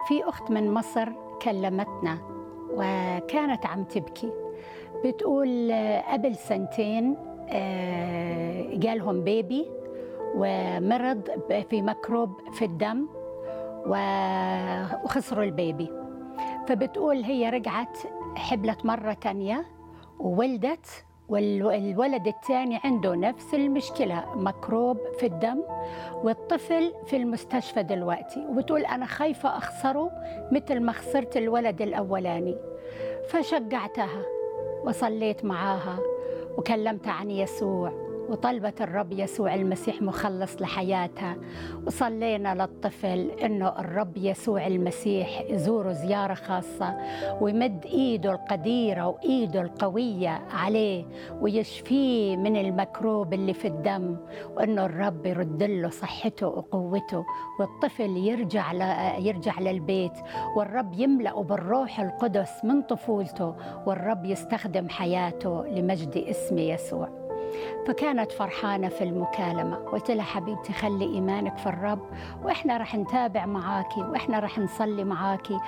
في أخت من مصر كلمتنا وكانت عم تبكي بتقول آه، قبل سنتين آه، جالهم بيبي ومرض في ميكروب في الدم و- وخسروا البيبي فبتقول هي رجعت حبلت مرة تانية وولدت والولد الثاني عنده نفس المشكلة ميكروب في الدم والطفل في المستشفى دلوقتي وبتقول أنا خايفة أخسره مثل ما خسرت الولد الأولاني فشجعتها وصليت معاها وكلمت عن يسوع وطلبت الرب يسوع المسيح مخلص لحياتها وصلينا للطفل انه الرب يسوع المسيح يزوره زياره خاصه ويمد ايده القديره وايده القويه عليه ويشفيه من المكروب اللي في الدم وانه الرب يرد له صحته وقوته والطفل يرجع ل- يرجع للبيت والرب يملأه بالروح القدس من طفولته والرب يستخدم حياته لمجد اسم يسوع فكانت فرحانة في المكالمة قلت لها حبيبتي خلي إيمانك في الرب وإحنا رح نتابع معاكي وإحنا رح نصلي معاكي